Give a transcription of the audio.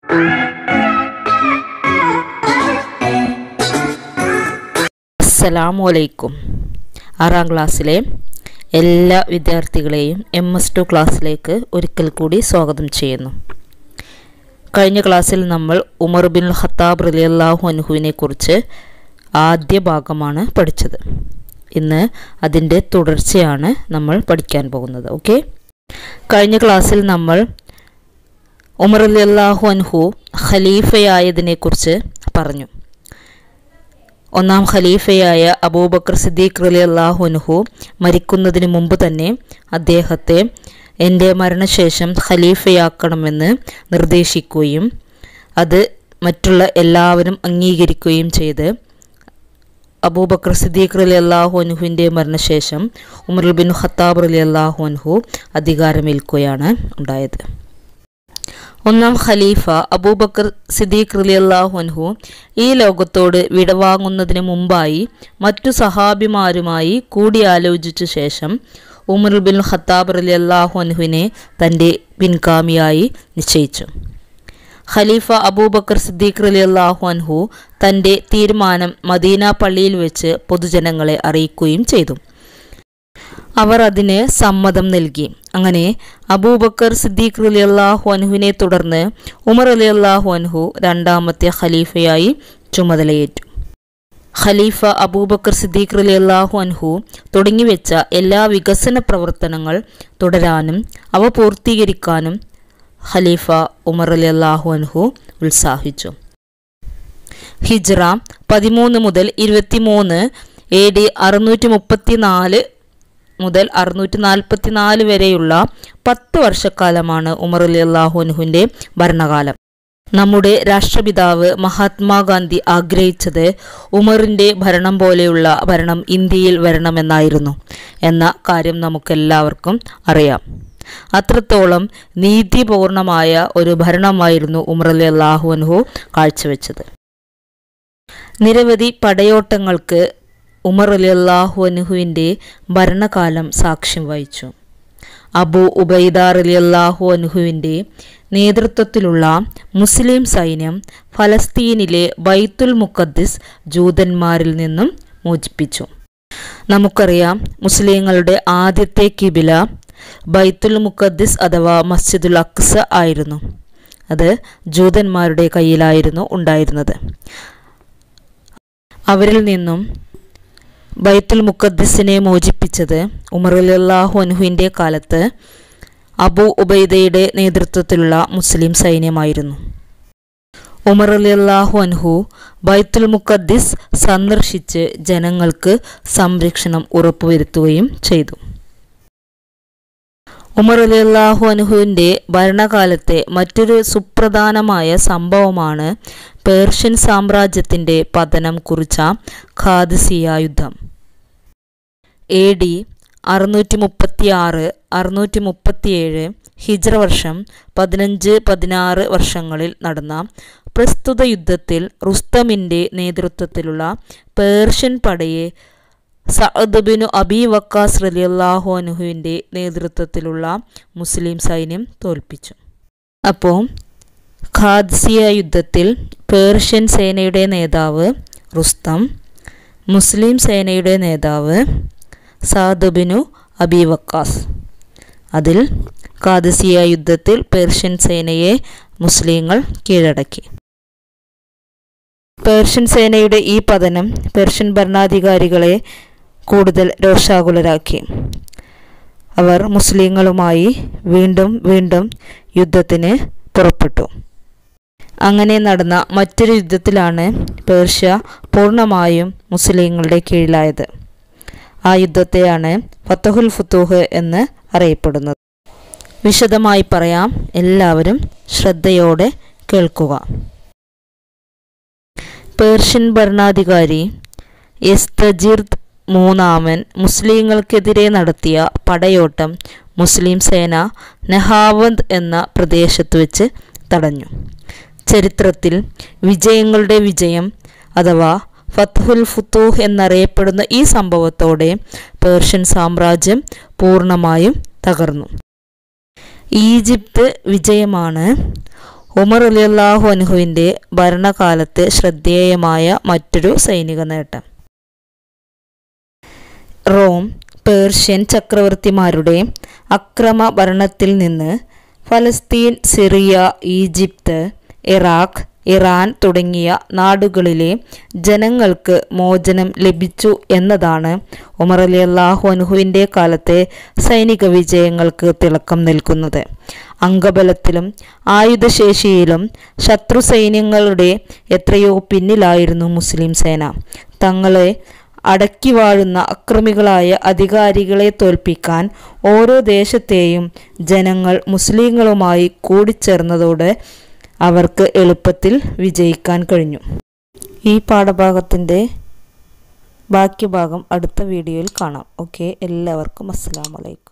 അസ്സലാമു അലൈക്കും ആറാം ക്ലാസ്സിലെ എല്ലാ വിദ്യാർത്ഥികളെയും എം എസ് ടു ക്ലാസ്സിലേക്ക് ഒരിക്കൽ കൂടി സ്വാഗതം ചെയ്യുന്നു കഴിഞ്ഞ ക്ലാസ്സിൽ നമ്മൾ ഉമർ ബിൻ ഖത്താബ് റലിയല്ലാഹു അൻഹുവിനെ കുറിച്ച് ആദ്യ ഭാഗമാണ് പഠിച്ചത് ഇന്ന് അതിൻ്റെ തുടർച്ചയാണ് നമ്മൾ പഠിക്കാൻ പോകുന്നത് ഓക്കെ കഴിഞ്ഞ ക്ലാസ്സിൽ നമ്മൾ ഉമർ അലിയല്ലാഹു അൻഹു ഖലീഫയായതിനെക്കുറിച്ച് പറഞ്ഞു ഒന്നാം ഖലീഫയായ അബൂബക്കർ സിദ്ദീഖ് റലി അള്ളാഹുനുഹു മരിക്കുന്നതിന് മുമ്പ് തന്നെ അദ്ദേഹത്തെ എൻ്റെ മരണശേഷം ഖലീഫയാക്കണമെന്ന് നിർദ്ദേശിക്കുകയും അത് മറ്റുള്ള എല്ലാവരും അംഗീകരിക്കുകയും ചെയ്ത് അബൂബക്കർ സിദ്ദീഖ് റലി അള്ളാഹുനുഹുവിൻ്റെ മരണശേഷം ഉമർ ബിൻ ഖത്താബ് റലി അള്ളാഹുൻഹു അധികാരമേൽക്കുകയാണ് ഉണ്ടായത് ഒന്നാം ഖലീഫ അബൂബക്കർ സിദ്ദീഖ് റലിയല്ലാഹുൻഹു ഈ ലോകത്തോട് വിടവാങ്ങുന്നതിന് മുമ്പായി മറ്റു സഹാബിമാരുമായി കൂടിയാലോചിച്ച ശേഷം ഉമർ ബിൻ ഖത്താബ് റലിയല്ലാഹുൻഹുവിനെ തൻ്റെ പിൻഗാമിയായി നിശ്ചയിച്ചു ഖലീഫ അബൂബക്കർ സിദ്ദീഖ് റലിയല്ലാഹു അൻഹു തൻ്റെ തീരുമാനം മദീന പള്ളിയിൽ വെച്ച് പൊതുജനങ്ങളെ അറിയിക്കുകയും ചെയ്തു അവർ അതിന് സമ്മതം നൽകി അങ്ങനെ അബൂബക്കർ സിദ്ദീഖ് അലി അള്ളാഹു അൻഹുവിനെ തുടർന്ന് ഉമർ അലി അള്ളാഹു അൻഹു രണ്ടാമത്തെ ഖലീഫയായി ചുമതലയേറ്റു ഖലീഫ അബൂബക്കർ സിദ്ദീഖ് അലി അള്ളാഹു അൻഹു തുടങ്ങിവെച്ച എല്ലാ വികസന പ്രവർത്തനങ്ങൾ തുടരാനും അവ പൂർത്തീകരിക്കാനും ഖലീഫ ഉമർ അലി അള്ളാഹു അൻഹു ഉത്സാഹിച്ചു ഹിജ്റ പതിമൂന്ന് മുതൽ ഇരുപത്തിമൂന്ന് എ ഡി അറുന്നൂറ്റി മുപ്പത്തി നാല് മുതൽ അറുന്നൂറ്റി നാൽപ്പത്തി നാല് വരെയുള്ള പത്ത് വർഷക്കാലമാണ് ഉമർ അലി അള്ളാഹുനുഹുവിൻ്റെ ഭരണകാലം നമ്മുടെ രാഷ്ട്രപിതാവ് മഹാത്മാഗാന്ധി ആഗ്രഹിച്ചത് ഉമറിൻ്റെ ഭരണം പോലെയുള്ള ഭരണം ഇന്ത്യയിൽ വരണമെന്നായിരുന്നു എന്ന കാര്യം നമുക്കെല്ലാവർക്കും അറിയാം അത്രത്തോളം നീതിപൂർണമായ ഒരു ഭരണമായിരുന്നു ഉമർ അലി അള്ളാഹുൻഹു കാഴ്ചവെച്ചത് നിരവധി പടയോട്ടങ്ങൾക്ക് ഉമർ അലി അള്ളാഹു അനുഹുവിൻ്റെ ഭരണകാലം സാക്ഷ്യം വഹിച്ചു അബു ഉബൈദാർ അലി അള്ളാഹു അനുഹുവിൻ്റെ നേതൃത്വത്തിലുള്ള മുസ്ലിം സൈന്യം ഫലസ്തീനിലെ ബൈത്തുൽ മുഖദ്ദിസ് ജൂതന്മാരിൽ നിന്നും മോചിപ്പിച്ചു നമുക്കറിയാം മുസ്ലിങ്ങളുടെ ആദ്യത്തെ കിബില ബൈത്തുൽ മുഖദ്ദിസ് അഥവാ മസ്ജിദുൽ അക്സ ആയിരുന്നു അത് ജൂതന്മാരുടെ കയ്യിലായിരുന്നു ഉണ്ടായിരുന്നത് അവരിൽ നിന്നും ബൈത്തുൽ മുഖദ്ദിസിനെ മോചിപ്പിച്ചത് ഉമർ അല്ലാഹു അൻഹുവിൻ്റെ കാലത്ത് അബു ഉബൈദയുടെ നേതൃത്വത്തിലുള്ള മുസ്ലിം സൈന്യമായിരുന്നു ഉമർ അല്ലാഹു അൻഹു ബൈത്തുൽ മുഖദ്ദിസ് സന്ദർശിച്ച് ജനങ്ങൾക്ക് സംരക്ഷണം ഉറപ്പുവരുത്തുകയും ചെയ്തു ഉമർ അലിയല്ലാഹു അനുഹുവിൻ്റെ ഭരണകാലത്തെ മറ്റൊരു സുപ്രധാനമായ സംഭവമാണ് പേർഷ്യൻ സാമ്രാജ്യത്തിൻ്റെ പതനം കുറിച്ച ഖാദിസിയ യുദ്ധം എ ഡി അറുന്നൂറ്റി മുപ്പത്തി ആറ് അറുന്നൂറ്റി മുപ്പത്തിയേഴ് ഹിജ്ര വർഷം പതിനഞ്ച് പതിനാറ് വർഷങ്ങളിൽ നടന്ന പ്രസ്തുത യുദ്ധത്തിൽ റുസ്തമിൻ്റെ നേതൃത്വത്തിലുള്ള പേർഷ്യൻ പടയെ സഅദ് ബിനു അബി വക്കാസ് റലിയല്ലാഹു അനുഹുവിൻ്റെ നേതൃത്വത്തിലുള്ള മുസ്ലിം സൈന്യം തോൽപ്പിച്ചു അപ്പോൾ ഖാദ്സിയ യുദ്ധത്തിൽ പേർഷ്യൻ സേനയുടെ നേതാവ് റുസ്തം മുസ്ലിം സേനയുടെ നേതാവ് സാദ് ബിനു അബി വക്കാസ് അതിൽ ഖാദിസിയ യുദ്ധത്തിൽ പേർഷ്യൻ സേനയെ മുസ്ലിങ്ങൾ കീഴടക്കി പേർഷ്യൻ സേനയുടെ ഈ പതനം പേർഷ്യൻ ഭരണാധികാരികളെ കൂടുതൽ രോഷാകുലരാക്കി അവർ മുസ്ലിങ്ങളുമായി വീണ്ടും വീണ്ടും യുദ്ധത്തിന് പുറപ്പെട്ടു അങ്ങനെ നടന്ന മറ്റൊരു യുദ്ധത്തിലാണ് പേർഷ്യ പൂർണ്ണമായും മുസ്ലിങ്ങളുടെ കീഴിലായത് ആ യുദ്ധത്തെയാണ് ഫത്തഹുൽ ഫുത്തൂഹ് എന്ന് അറിയപ്പെടുന്നത് വിശദമായി പറയാം എല്ലാവരും ശ്രദ്ധയോടെ കേൾക്കുക പേർഷ്യൻ ഭരണാധികാരി എസ്തജിർദ് മൂന്നാമൻ മുസ്ലിങ്ങൾക്കെതിരെ നടത്തിയ പടയോട്ടം മുസ്ലിം സേന നെഹാവന്ത് എന്ന പ്രദേശത്ത് വെച്ച് തടഞ്ഞു ചരിത്രത്തിൽ വിജയങ്ങളുടെ വിജയം അഥവാ ഫത്ഹുൽ ഫുത്തൂഹ് എന്നറിയപ്പെടുന്ന ഈ സംഭവത്തോടെ പേർഷ്യൻ സാമ്രാജ്യം പൂർണ്ണമായും തകർന്നു ഈജിപ്ത് വിജയമാണ് ഉമർ അലിയല്ലാഹു അനുഹുവിൻ്റെ ഭരണകാലത്ത് ശ്രദ്ധേയമായ മറ്റൊരു സൈനിക നേട്ടം റോം പേർഷ്യൻ ചക്രവർത്തിമാരുടെ അക്രമ ഭരണത്തിൽ നിന്ന് ഫലസ്തീൻ സിറിയ ഈജിപ്ത് ഇറാഖ് ഇറാൻ തുടങ്ങിയ നാടുകളിലെ ജനങ്ങൾക്ക് മോചനം ലഭിച്ചു എന്നതാണ് ഉമർ അലി അള്ളാഹു അനുഹുവിൻ്റെ കാലത്തെ സൈനിക വിജയങ്ങൾക്ക് തിളക്കം നൽകുന്നത് അംഗബലത്തിലും ആയുധശേഷിയിലും ശത്രു സൈന്യങ്ങളുടെ എത്രയോ പിന്നിലായിരുന്നു മുസ്ലിം സേന തങ്ങളെ അടക്കി വാഴുന്ന അക്രമികളായ അധികാരികളെ തോൽപ്പിക്കാൻ ഓരോ ദേശത്തെയും ജനങ്ങൾ മുസ്ലിങ്ങളുമായി കൂടിച്ചേർന്നതോടെ അവർക്ക് എളുപ്പത്തിൽ വിജയിക്കാൻ കഴിഞ്ഞു ഈ പാഠഭാഗത്തിൻ്റെ ബാക്കി ഭാഗം അടുത്ത വീഡിയോയിൽ കാണാം ഓക്കെ എല്ലാവർക്കും അസ്സാം വലൈക്കും